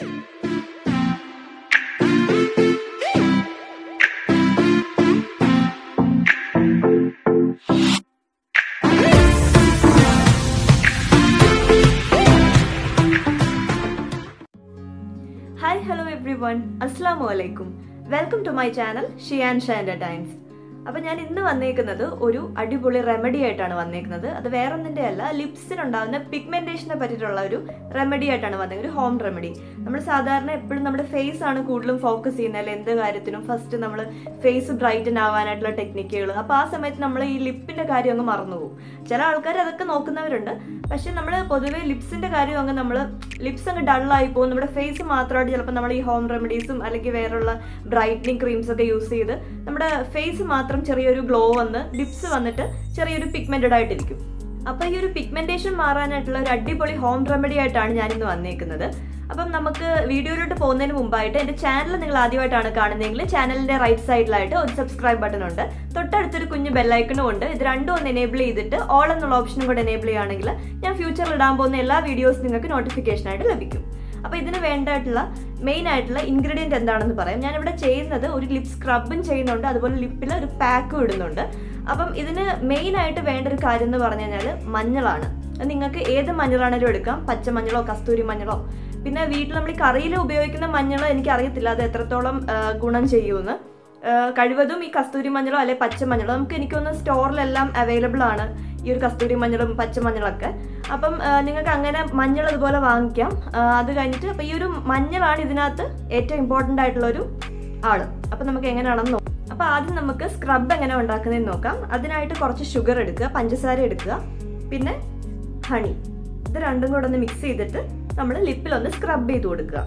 hi hello every everyone അസ്സാം വലൈക്കും welcome to my channel ഷിയാൻ ഷാൻഡ ടൈംസ് അപ്പൊ ഞാൻ ഇന്ന് വന്നേക്കുന്നത് ഒരു അടിപൊളി റെമഡി ആയിട്ടാണ് വന്നേക്കുന്നത് അത് വേറൊന്നിന്റെ അല്ല ലിപ്സിനുണ്ടാകുന്ന പിഗ്മെന്റേഷനെ പറ്റിയിട്ടുള്ള ഒരു റെമഡി ആയിട്ടാണ് വന്നേക്കുന്നത് ഒരു ഹോം റെമഡി നമ്മൾ സാധാരണ എപ്പോഴും നമ്മുടെ ഫേസ് ആണ് കൂടുതലും ഫോക്കസ് ചെയ്യുന്നത് അല്ലെ എന്ത് കാര്യത്തിനും ഫസ്റ്റ് നമ്മൾ ഫേസ് ബ്രൈറ്റൻ ആവാനായിട്ടുള്ള ടെക്നിക്കുകൾ അപ്പൊ ആ സമയത്ത് നമ്മൾ ഈ ലിപ്പിന്റെ കാര്യം അങ്ങ് മറന്നുപോകും ചില ആൾക്കാർ അതൊക്കെ നോക്കുന്നവരുണ്ട് പക്ഷെ നമ്മൾ പൊതുവെ ലിപ്സിന്റെ കാര്യം അങ്ങ് നമ്മൾ ലിപ്സ് അങ്ങ് ഡള്ളായി പോകും നമ്മുടെ ഫേസ് മാത്രമായിട്ട് ചിലപ്പോൾ നമ്മൾ ഈ ഹോം റെമഡീസും അല്ലെങ്കിൽ വേറെയുള്ള ബ്രൈറ്റനിങ് ക്രീംസ് ഒക്കെ യൂസ് ചെയ്ത് നമ്മുടെ ഫേസ് മാത്രം ചെറിയൊരു ഗ്ലോ വന്ന് ലിപ്സ് വന്നിട്ട് ചെറിയൊരു പിഗ്മെന്റഡ് ആയിട്ടിരിക്കും അപ്പൊ ഈ ഒരു പിഗ്മെന്റേഷൻ മാറാനായിട്ടുള്ള ഒരു അടിപൊളി ഹോം റെമഡി ആയിട്ടാണ് ഞാൻ ഇന്ന് വന്നേക്കുന്നത് അപ്പം നമുക്ക് വീഡിയോയിലോട്ട് പോകുന്നതിന് മുമ്പായിട്ട് എൻ്റെ ചാനൽ നിങ്ങൾ ആദ്യമായിട്ടാണ് കാണുന്നതെങ്കിൽ ചാനലിന്റെ റൈറ്റ് സൈഡിലായിട്ട് ഒരു സബ്സ്ക്രൈബ് ബട്ടൺ ഉണ്ട് തൊട്ടടുത്തൊരു കുഞ്ഞ് ബെല്ലൈക്കണും ഉണ്ട് ഇത് രണ്ടും ഒന്ന് എനേബിൾ ചെയ്തിട്ട് ഓൾ എന്നുള്ള ഓപ്ഷനും കൂടെ എനേബിൾ ചെയ്യുകയാണെങ്കിൽ ഞാൻ ഫ്യൂച്ചറിൽ ഇടാൻ പോകുന്ന എല്ലാ വീഡിയോസ് നിങ്ങൾക്ക് നോട്ടിഫിക്കേഷൻ ആയിട്ട് ലഭിക്കും അപ്പോൾ ഇതിന് വേണ്ടിയിട്ടുള്ള മെയിൻ ആയിട്ടുള്ള ഇൻഗ്രീഡിയൻറ്റ് എന്താണെന്ന് പറയാം ഞാനിവിടെ ചെയ്യുന്നത് ഒരു ലിപ് സ്ക്രബും ചെയ്യുന്നുണ്ട് അതുപോലെ ലിപ്പിൽ ഒരു പാക്കും ഇടുന്നുണ്ട് അപ്പം ഇതിന് മെയിൻ ആയിട്ട് വേണ്ട ഒരു കാര്യം എന്ന് പറഞ്ഞു കഴിഞ്ഞാൽ മഞ്ഞളാണ് അത് നിങ്ങൾക്ക് ഏത് മഞ്ഞളാണേലും എടുക്കാം പച്ചമഞ്ഞളോ കസ്തൂരി മഞ്ഞളോ പിന്നെ വീട്ടിൽ നമ്മൾ ഈ കറിയിൽ ഉപയോഗിക്കുന്ന മഞ്ഞൾ എനിക്ക് അറിയത്തില്ല അത് എത്രത്തോളം ആ, ഗുണം ചെയ്യുമെന്ന് ആ, കഴിവതും ഈ കസ്തൂരി മഞ്ഞളോ അല്ലെ പച്ചമഞ്ഞളോ നമുക്ക് എനിക്കൊന്ന് സ്റ്റോറിലെല്ലാം അവൈലബിൾ ആണ് ഈ ഒരു കസ്തൂരി മഞ്ഞളും പച്ചമഞ്ഞളൊക്കെ അപ്പം ആ, നിങ്ങൾക്ക് അങ്ങനെ മഞ്ഞൾ ഇതുപോലെ വാങ്ങിക്കാം ആ, അത് കഴിഞ്ഞിട്ട് അപ്പം ഈ ഒരു മഞ്ഞളാണ് ഇതിനകത്ത് ഏറ്റവും ഇമ്പോർട്ടൻ്റ് ആയിട്ടുള്ള ഒരു ആള് അപ്പം നമുക്ക് എങ്ങനെയാണെന്ന് നോക്കാം അപ്പം ആദ്യം നമുക്ക് സ്ക്രബ് എങ്ങനെ ഉണ്ടാക്കുന്നതെന്ന് നോക്കാം അതിനായിട്ട് കുറച്ച് ഷുഗർ എടുക്കുക പഞ്ചസാര എടുക്കുക പിന്നെ ഹണി ഇത് രണ്ടും കൂടെ ഒന്ന് മിക്സ് ചെയ്തിട്ട് നമ്മൾ ലിപ്പിൽ ഒന്ന് സ്ക്രബ് ചെയ്ത് കൊടുക്കുക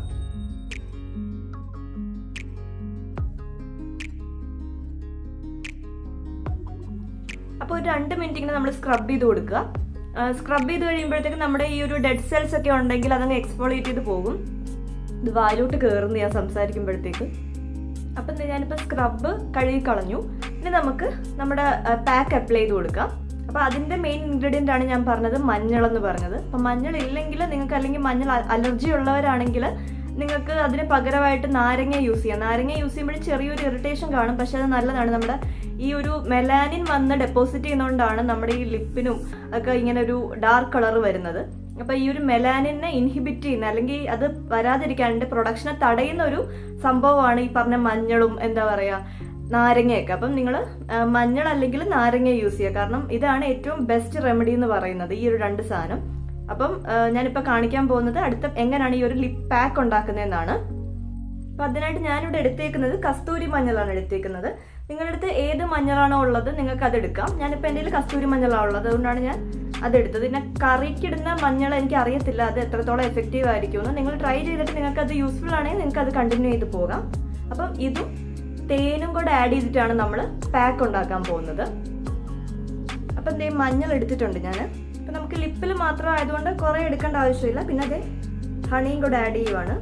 അപ്പോൾ ഒരു രണ്ട് മിനിറ്റ് ഇങ്ങനെ നമ്മൾ സ്ക്രബ് ചെയ്ത് കൊടുക്കുക സ്ക്രബ് ചെയ്ത് കഴിയുമ്പോഴത്തേക്ക് നമ്മുടെ ഈ ഒരു ഡെഡ് സെൽസ് ഒക്കെ ഉണ്ടെങ്കിൽ അതങ്ങ് എക്സ്പോളേറ്റ് ചെയ്ത് പോകും ഇത് വായിലോട്ട് കയറുന്നു ഞാൻ സംസാരിക്കുമ്പോഴത്തേക്ക് അപ്പം ദേ ഞാനിപ്പോൾ സ്ക്രബ് കഴുകി കളഞ്ഞു ഇനി നമുക്ക് നമ്മുടെ പാക്ക് അപ്ലൈ ചെയ്ത് കൊടുക്കാം അപ്പോൾ അതിൻ്റെ മെയിൻ ഇൻഗ്രീഡിയൻ്റ് ആണ് ഞാൻ പറഞ്ഞത് മഞ്ഞൾ എന്ന് പറഞ്ഞത് അപ്പം മഞ്ഞൾ ഇല്ലെങ്കിൽ നിങ്ങൾക്ക് അല്ലെങ്കിൽ മഞ്ഞൾ അലർജി ഉള്ളവരാണെങ്കിൽ നിങ്ങൾക്ക് അതിന് പകരമായിട്ട് നാരങ്ങ യൂസ് ചെയ്യാം നാരങ്ങ യൂസ് ചെയ്യുമ്പോഴും ചെറിയൊരു ഇറിറ്റേഷൻ കാണും പക്ഷെ അത് നല്ലതാണ് നമ്മുടെ ഈ ഒരു മെലാനിൻ വന്ന് ഡെപ്പോസിറ്റ് ചെയ്യുന്നതുകൊണ്ടാണ് നമ്മുടെ ഈ ലിപ്പിനും ഒക്കെ ഇങ്ങനെ ഒരു ഡാർക്ക് കളർ വരുന്നത് അപ്പൊ ഈ ഒരു മെലാനിനെ ഇൻഹിബിറ്റ് ചെയ്യുന്ന അല്ലെങ്കിൽ അത് വരാതിരിക്കാണ്ട് പ്രൊഡക്ഷനെ തടയുന്ന ഒരു സംഭവമാണ് ഈ പറഞ്ഞ മഞ്ഞളും എന്താ പറയാ നാരങ്ങയൊക്കെ അപ്പം നിങ്ങൾ മഞ്ഞൾ അല്ലെങ്കിൽ നാരങ്ങ യൂസ് ചെയ്യുക കാരണം ഇതാണ് ഏറ്റവും ബെസ്റ്റ് റെമഡി എന്ന് പറയുന്നത് ഈ ഒരു രണ്ട് സാധനം അപ്പം ആ, ഞാനിപ്പോൾ കാണിക്കാൻ പോകുന്നത് അടുത്ത എങ്ങനെയാണ് ഈ ഒരു ലിപ് പാക്ക് ഉണ്ടാക്കുന്നതെന്നാണ് അപ്പൊ അതിനായിട്ട് ഞാനിവിടെ എടുത്തേക്കുന്നത് കസ്തൂരി മഞ്ഞളാണ് എടുത്തേക്കുന്നത് നിങ്ങളുടെ അടുത്ത് ഏത് മഞ്ഞളാണോ ഉള്ളത് നിങ്ങൾക്ക് അത് എടുക്കാം ഞാനിപ്പോൾ എൻ്റെ കയ്യിൽ കസ്തൂരി മഞ്ഞളാണ് ഉള്ളത് അതുകൊണ്ടാണ് ഞാൻ അതെടുത്തത് പിന്നെ കറിക്കിടുന്ന മഞ്ഞൾ എനിക്ക് അറിയത്തില്ല അത് എത്രത്തോളം എഫക്റ്റീവ് ആയിരിക്കുമെന്ന് നിങ്ങൾ ട്രൈ ചെയ്തിട്ട് നിങ്ങൾക്ക് അത് യൂസ്ഫുൾ ആണെങ്കിൽ നിങ്ങൾക്ക് അത് കണ്ടിന്യൂ ചെയ്ത് പോകാം അപ്പം ഇതും തേനും കൂടെ ആഡ് ചെയ്തിട്ടാണ് നമ്മൾ പാക്ക് ഉണ്ടാക്കാൻ പോകുന്നത് അപ്പം എന്തേ മഞ്ഞൾ എടുത്തിട്ടുണ്ട് ഞാൻ അപ്പം നമുക്ക് ലിപ്പിൽ മാത്രം ആയതുകൊണ്ട് കുറേ എടുക്കേണ്ട ആവശ്യമില്ല പിന്നെ അതേ ഹണിയും കൂടെ ആഡ് ചെയ്യുവാണ്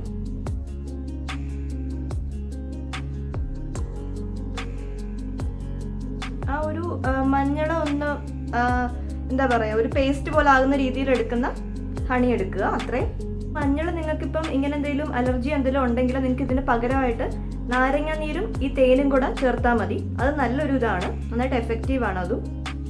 ആ ഒരു മഞ്ഞൾ ഒന്ന് ആ, എന്താ പറയാ ഒരു പേസ്റ്റ് പോലെ ആകുന്ന രീതിയിൽ എടുക്കുന്ന ഹണി എടുക്കുക അത്രയും മഞ്ഞൾ നിങ്ങൾക്കിപ്പം ഇങ്ങനെ എന്തെങ്കിലും അലർജി എന്തെങ്കിലും ഉണ്ടെങ്കിൽ നിങ്ങൾക്ക് ഇതിന് പകരമായിട്ട് നാരങ്ങ നീരും ഈ തേനും കൂടെ ചേർത്താൽ മതി അത് നല്ലൊരു ഇതാണ് നന്നായിട്ട് എഫക്റ്റീവ് ആണ് അതും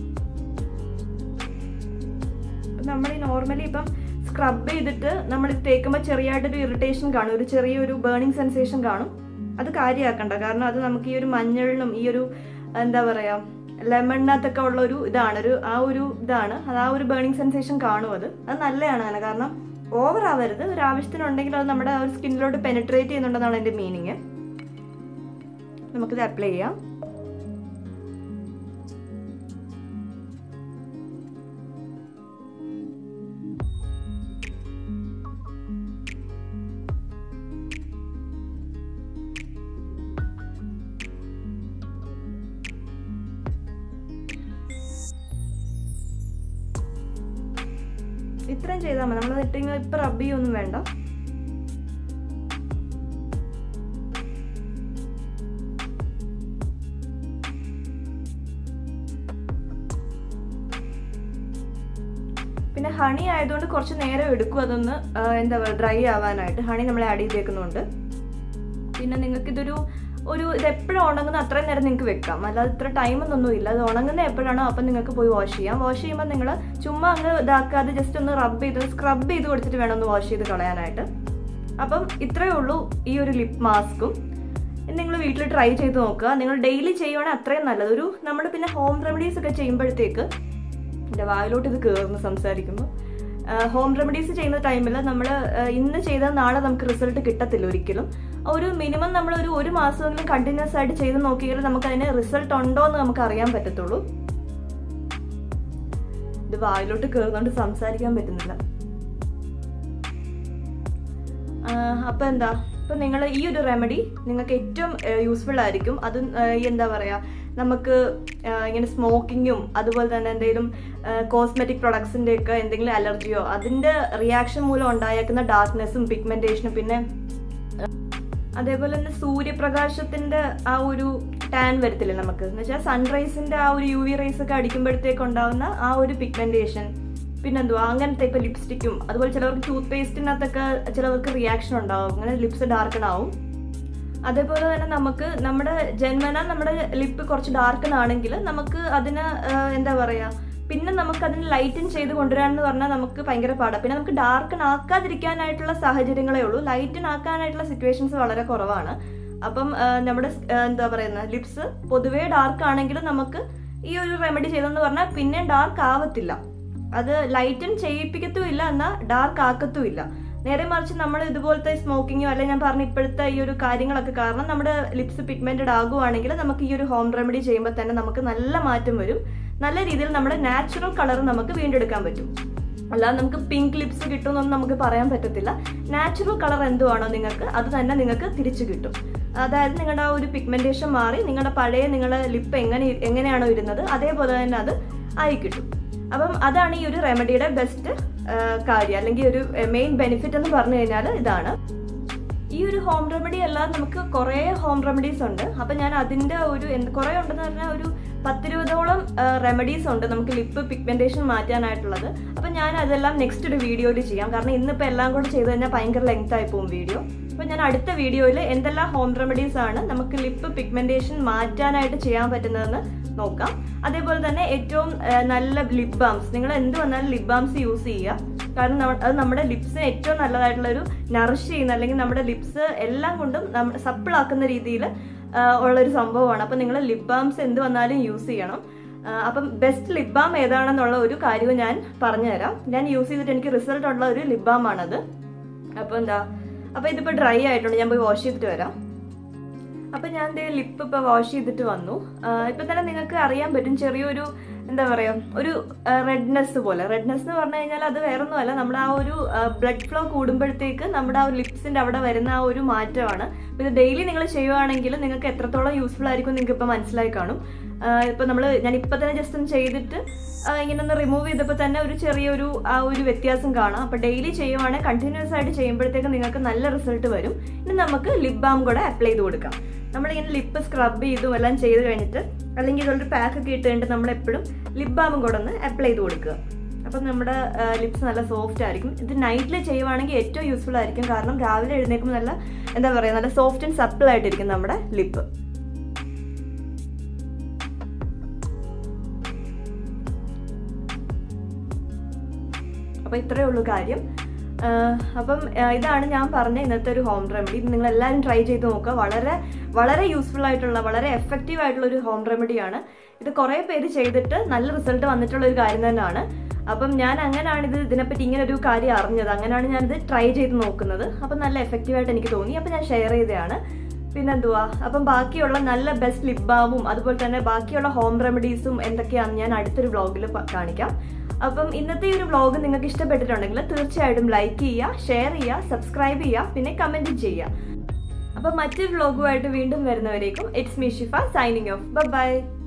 ഇപ്പം നമ്മൾ ഈ നോർമലി ഇപ്പം സ്ക്രബ് ചെയ്തിട്ട് നമ്മൾ ഇത് തേക്കുമ്പോൾ ചെറിയായിട്ടൊരു ഇറിറ്റേഷൻ കാണും ഒരു ചെറിയൊരു ബേണിംഗ് സെൻസേഷൻ കാണും അത് കാര്യമാക്കണ്ട കാരണം അത് നമുക്ക് ഈ ഒരു മഞ്ഞളിനും ഈ ഒരു എന്താ പറയാ ലെമണിനകത്തൊക്കെ ഉള്ള ഒരു ഇതാണ് ഒരു ആ ഒരു ഇതാണ് അത് ആ ഒരു ബേണിംഗ് സെൻസേഷൻ കാണും അത് അത് നല്ലതാണ് അങ്ങനെ കാരണം ഓവർ ആവരുത് ഒരു ആവശ്യത്തിനുണ്ടെങ്കിൽ അത് നമ്മുടെ ആ ഒരു സ്കിന്നിലോട്ട് പെനിട്രേറ്റ് ചെയ്യുന്നുണ്ടെന്നാണ് എൻ്റെ മീനിങ് നമുക്കിത് അപ്ലൈ ചെയ്യാം ഇത്രയും ചെയ്താൽ മതി നമ്മൾ ഇട്ടിങ്ങനെ ഇപ്പം റബ്ബ് ചെയ്യൊന്നും വേണ്ട പിന്നെ ഹണി ആയതുകൊണ്ട് കുറച്ച് നേരം എടുക്കും അതൊന്ന് ആ, എന്താ പറയുക ഡ്രൈ ആവാനായിട്ട് ഹണി നമ്മൾ ആഡ് ചെയ്തേക്കുന്നുണ്ട് പിന്നെ നിങ്ങൾക്ക് ഇതൊരു ഒരു ഇത് എപ്പോഴും ഉണങ്ങുന്ന അത്രയും നേരം നിങ്ങൾക്ക് വെക്കാം അല്ലാതെ ഇത്ര ടൈമൊന്നും ഇല്ല അത് ഉണങ്ങുന്ന എപ്പോഴാണോ അപ്പം നിങ്ങൾക്ക് പോയി വാഷ് ചെയ്യാം വാഷ് ചെയ്യുമ്പോൾ നിങ്ങൾ ചുമ്മാ അങ്ങ് ഇതാക്കാതെ ജസ്റ്റ് ഒന്ന് റബ്ബ് ചെയ്ത് സ്ക്രബ് ചെയ്ത് കൊടുത്തിട്ട് വേണം ഒന്ന് വാഷ് ചെയ്ത് കളയാനായിട്ട് അപ്പം ഇത്രയേ ഉള്ളൂ ഈ ഒരു ലിപ് മാസ്കും നിങ്ങൾ വീട്ടിൽ ട്രൈ ചെയ്ത് നോക്കുക നിങ്ങൾ ഡെയിലി ചെയ്യുവാണെങ്കിൽ അത്രയും നല്ലത് ഒരു നമ്മൾ പിന്നെ ഹോം റെമഡീസ് ഒക്കെ ചെയ്യുമ്പോഴത്തേക്ക് എൻ്റെ വായിലോട്ട് ഇത് കയറുന്നു സംസാരിക്കുമ്പോൾ ഹോം റെമഡീസ് ചെയ്യുന്ന ടൈമിൽ നമ്മൾ ഇന്ന് ചെയ്താൽ നാളെ നമുക്ക് റിസൾട്ട് കിട്ടത്തില്ല ഒരിക്കലും ഒരു മിനിമം നമ്മൾ ഒരു ഒരു മാസമെങ്കിലും കണ്ടിന്യൂസ് ആയിട്ട് ചെയ്ത് നോക്കിയാൽ നമുക്ക് അതിന് റിസൾട്ട് ഉണ്ടോ എന്ന് നമുക്ക് അറിയാൻ പറ്റത്തുള്ളൂ ഇത് വായിലോട്ട് കയറുന്നോണ്ട് സംസാരിക്കാൻ പറ്റുന്നില്ല അപ്പം എന്താ ഇപ്പം നിങ്ങൾ ഈ ഒരു റെമഡി നിങ്ങൾക്ക് ഏറ്റവും യൂസ്ഫുൾ ആയിരിക്കും അത് എന്താ പറയുക നമുക്ക് ആ, ഇങ്ങനെ സ്മോക്കിങ്ങും അതുപോലെ തന്നെ എന്തെങ്കിലും കോസ്മെറ്റിക് പ്രൊഡക്ട്സിൻ്റെ ഒക്കെ എന്തെങ്കിലും അലർജിയോ അതിൻ്റെ റിയാക്ഷൻ മൂലം ഉണ്ടായേക്കുന്ന ഡാർക്ക്നെസ്സും പിഗ്മെൻറ്റേഷനും പിന്നെ അതേപോലെ തന്നെ സൂര്യപ്രകാശത്തിന്റെ ആ ഒരു ടാൻ വരത്തില്ലേ നമുക്ക് എന്ന് വെച്ചാൽ സൺറൈസിന്റെ ആ ഒരു യു വി റേസ് ഒക്കെ അടിക്കുമ്പോഴത്തേക്ക് ഉണ്ടാവുന്ന ആ ഒരു പിഗ്മെന്റേഷൻ പിന്നെന്തുവാ അങ്ങനത്തെ ഇപ്പൊ ലിപ്സ്റ്റിക്കും അതുപോലെ ചിലവർക്ക് ടൂത്ത് പേസ്റ്റിനകത്തൊക്കെ ചിലവർക്ക് റിയാക്ഷൻ ഉണ്ടാവും അങ്ങനെ ലിപ്സ് ഡാർക്കൺ ആവും അതേപോലെ തന്നെ നമുക്ക് നമ്മുടെ ജന്മന നമ്മുടെ ലിപ്പ് കുറച്ച് ഡാർക്കൺ ആണെങ്കിൽ നമുക്ക് അതിന് ആ, എന്താ പറയാ പിന്നെ നമുക്ക് അതിന് ലൈറ്റൻ ചെയ്ത് കൊണ്ടുവരാന്ന് പറഞ്ഞാൽ നമുക്ക് ഭയങ്കര പാടാണ് പിന്നെ നമുക്ക് ഡാർക്കൺ ആക്കാതിരിക്കാനായിട്ടുള്ള സാഹചര്യങ്ങളേ ഉള്ളൂ ലൈറ്റൻ ആക്കാനായിട്ടുള്ള സിറ്റുവേഷൻസ് വളരെ കുറവാണ് അപ്പം ആ, നമ്മുടെ സ്- ആ, എന്താ പറയുന്ന ലിപ്സ് പൊതുവേ ഡാർക്ക് ആണെങ്കിലും നമുക്ക് ഈ ഒരു റെമഡി ചെയ്തെന്ന് പറഞ്ഞാൽ പിന്നെ ഡാർക്ക് ആവത്തില്ല അത് ലൈറ്റൻ ചെയ്യിപ്പിക്കത്തുമില്ല എന്നാൽ ഡാർക്ക് ആക്കത്തുമില്ല നേരെ മറിച്ച് നമ്മൾ ഇതുപോലത്തെ സ്മോക്കിങ്ങോ അല്ലെങ്കിൽ ഞാൻ പറഞ്ഞ ഇപ്പോഴത്തെ ഈ ഒരു കാര്യങ്ങളൊക്കെ കാരണം നമ്മുടെ ലിപ്സ് പിഗ്മെന്റഡ് ആകുവാണെങ്കിൽ നമുക്ക് ഈ ഒരു ഹോം റെമഡി ചെയ്യുമ്പോൾ തന്നെ നമുക്ക് നല്ല മാറ്റം വരും നല്ല രീതിയിൽ നമ്മുടെ നാച്ചുറൽ കളർ നമുക്ക് വീണ്ടെടുക്കാൻ പറ്റും അല്ലാതെ നമുക്ക് പിങ്ക് ലിപ്സ് കിട്ടുമെന്നൊന്നും നമുക്ക് പറയാൻ പറ്റത്തില്ല നാച്ചുറൽ കളർ എന്തുവാണോ നിങ്ങൾക്ക് അത് തന്നെ നിങ്ങൾക്ക് തിരിച്ചു കിട്ടും അതായത് നിങ്ങളുടെ ആ ഒരു പിഗ്മെന്റേഷൻ മാറി നിങ്ങളുടെ പഴയ നിങ്ങളുടെ ലിപ്പ് എങ്ങനെ എങ്ങനെയാണോ ഇരുന്നത് അതേപോലെ തന്നെ അത് ആയി കിട്ടും അപ്പം അതാണ് ഈ ഒരു റെമഡിയുടെ ബെസ്റ്റ് കാര്യം അല്ലെങ്കിൽ ഒരു മെയിൻ ബെനിഫിറ്റ് എന്ന് പറഞ്ഞു കഴിഞ്ഞാൽ ഇതാണ് ഈ ഒരു ഹോം റെമഡി അല്ലാതെ നമുക്ക് കുറേ ഹോം റെമഡീസ് ഉണ്ട് അപ്പം ഞാൻ അതിൻ്റെ ഒരു എന്ത് കുറേ ഉണ്ടെന്ന് പറഞ്ഞാൽ ഒരു പത്തിരുപതോളം റെമഡീസ് ഉണ്ട് നമുക്ക് ലിപ്പ് പിഗ്മെന്റേഷൻ മാറ്റാനായിട്ടുള്ളത് അപ്പം ഞാൻ അതെല്ലാം നെക്സ്റ്റ് ഒരു വീഡിയോയിൽ ചെയ്യാം കാരണം ഇന്നിപ്പോൾ എല്ലാം കൂടെ ചെയ്ത് കഴിഞ്ഞാൽ ഭയങ്കര ലെങ്ത് ആയി പോകും വീഡിയോ അപ്പം ഞാൻ അടുത്ത വീഡിയോയിൽ എന്തെല്ലാം ഹോം റെമഡീസ് ആണ് നമുക്ക് ലിപ്പ് പിഗ്മെന്റേഷൻ മാറ്റാനായിട്ട് ചെയ്യാൻ പറ്റുന്നതെന്ന് നോക്കാം അതേപോലെ തന്നെ ഏറ്റവും ആ, നല്ല ലിപ് ബാംസ് നിങ്ങൾ എന്ത് വന്നാലും ലിപ് ബാംസ് യൂസ് ചെയ്യുക കാരണം നമ്മ- അത് നമ്മുടെ ലിപ്സിന് ഏറ്റവും നല്ലതായിട്ടുള്ള ഒരു നറിഷ് ചെയ്യുന്ന അല്ലെങ്കിൽ നമ്മുടെ ലിപ്സ് എല്ലാം കൊണ്ടും നമ്മൾ സപ്പിൾ ആക്കുന്ന രീതിയിൽ ഉള്ളൊരു സംഭവമാണ് അപ്പം നിങ്ങൾ ലിപ് ബാംസ് എന്ത് വന്നാലും യൂസ് ചെയ്യണം ആ, അപ്പം ബെസ്റ്റ് ലിപ് ബാം ഏതാണെന്നുള്ള ഒരു കാര്യവും ഞാൻ പറഞ്ഞുതരാം ഞാൻ യൂസ് ചെയ്തിട്ട് എനിക്ക് റിസൾട്ട് ഉള്ള ഒരു ലിപ് ബാം ആണത് അപ്പോൾ എന്താ അപ്പോൾ ഇതിപ്പോൾ ഡ്രൈ ആയിട്ടുണ്ട് ഞാൻ പോയി വാഷ് ചെയ്തിട്ട് വരാം അപ്പൊ ഞാൻ ദേ ലിപ്പ് ഇപ്പൊ വാഷ് ചെയ്തിട്ട് വന്നു ആഹ് ഇപ്പൊ തന്നെ നിങ്ങൾക്ക് അറിയാൻ പറ്റും ചെറിയൊരു എന്താ പറയാ ഒരു റെഡ്നെസ് പോലെ റെഡ്നെസ് എന്ന് പറഞ്ഞു കഴിഞ്ഞാൽ അത് വേറൊന്നുമല്ല നമ്മുടെ ആ ഒരു ബ്ലഡ് ഫ്ലോ കൂടുമ്പോഴത്തേക്ക് നമ്മുടെ ആ ഒരു ലിപ്സിന്റെ അവിടെ വരുന്ന ആ ഒരു മാറ്റമാണ് അപ്പൊ ഇത് ഡെയിലി നിങ്ങൾ ചെയ്യുവാണെങ്കിൽ നിങ്ങൾക്ക് എത്രത്തോളം യൂസ്ഫുൾ ആയിരിക്കും നിങ്ങൾക്ക് ഇപ്പൊ മനസ്സിലായി കാണും ആഹ് ഇപ്പൊ നമ്മൾ ഞാൻ ഇപ്പൊ തന്നെ ജസ്റ്റ് ഒന്ന് ചെയ്തിട്ട് ആഹ് ഇങ്ങനെ ഒന്ന് റിമൂവ് ചെയ്തപ്പോൾ തന്നെ ഒരു ചെറിയൊരു ആ ഒരു വ്യത്യാസം കാണാം അപ്പൊ ഡെയിലി ചെയ്യുവാണെങ്കിൽ കണ്ടിന്യൂസ് ആയിട്ട് ചെയ്യുമ്പോഴത്തേക്ക് നിങ്ങൾക്ക് നല്ല റിസൾട്ട് വരും ഇനി നമുക്ക് ലിപ് ബാം കൂടെ അപ്ലൈ ചെയ്ത് കൊടുക്കാം നമ്മളിങ്ങനെ ലിപ്പ് സ്ക്രബ് ചെയ്തും എല്ലാം ചെയ്ത് കഴിഞ്ഞിട്ട് അല്ലെങ്കിൽ ഇതൊരു പാക്ക് ഒക്കെ ഇട്ട് കഴിഞ്ഞിട്ട് നമ്മൾ എപ്പോഴും ലിപ് ബാമും കൂടെ ഒന്ന് അപ്ലൈ ചെയ്ത് കൊടുക്കുക അപ്പം നമ്മുടെ ലിപ്സ് നല്ല സോഫ്റ്റ് ആയിരിക്കും ഇത് നൈറ്റിൽ ചെയ്യുവാണെങ്കിൽ ഏറ്റവും യൂസ്ഫുൾ ആയിരിക്കും കാരണം രാവിലെ എഴുന്നേൽക്കുമ്പോൾ നല്ല എന്താ പറയുക നല്ല സോഫ്റ്റ് ആൻഡ് സപ്പിൾ ആയിട്ടിരിക്കും നമ്മുടെ ലിപ്പ് അപ്പോൾ ഇത്രയേ ഉള്ളൂ കാര്യം ആഹ് അപ്പം ആഹ് ഇതാണ് ഞാൻ പറഞ്ഞ ഇന്നത്തെ ഒരു ഹോം റെമഡി നിങ്ങൾ എല്ലാവരും ട്രൈ ചെയ്ത് നോക്കുക വളരെ വളരെ യൂസ്ഫുൾ ആയിട്ടുള്ള വളരെ എഫക്റ്റീവ് ആയിട്ടുള്ള ഒരു ഹോം റെമഡിയാണ് ഇത് കുറേ പേര് ചെയ്തിട്ട് നല്ല റിസൾട്ട് വന്നിട്ടുള്ള ഒരു കാര്യം തന്നെയാണ് അപ്പം ഞാൻ അങ്ങനെയാണ് ഇത് ഇതിനെപ്പറ്റി ഇങ്ങനെ ഒരു കാര്യം അറിഞ്ഞത് അങ്ങനെയാണ് ഞാനിത് ട്രൈ ചെയ്ത് നോക്കുന്നത് അപ്പം നല്ല എഫക്റ്റീവായിട്ട് എനിക്ക് തോന്നി അപ്പം ഞാൻ ഷെയർ ചെയ്തതാണ് പിന്നെന്തുവാ അപ്പം ബാക്കിയുള്ള നല്ല ബെസ്റ്റ് ലിപ് ബാമും അതുപോലെ തന്നെ ബാക്കിയുള്ള ഹോം റെമഡീസും എന്തൊക്കെയാണെന്ന് ഞാൻ അടുത്തൊരു വ്ളോഗിൽ കാണിക്കാം അപ്പം ഇന്നത്തെ ഈ ഒരു വ്ളോഗ് നിങ്ങൾക്ക് ഇഷ്ടപ്പെട്ടിട്ടുണ്ടെങ്കിൽ തീർച്ചയായിട്ടും ലൈക്ക് ചെയ്യുക ഷെയർ ചെയ്യുക സബ്സ്ക്രൈബ് ചെയ്യുക പിന്നെ കമൻറ്റ് ചെയ്യുക അപ്പം മറ്റൊരു വ്ളോഗുമായിട്ട് വീണ്ടും വരുന്നവരേക്കും it's me Shifa signing off by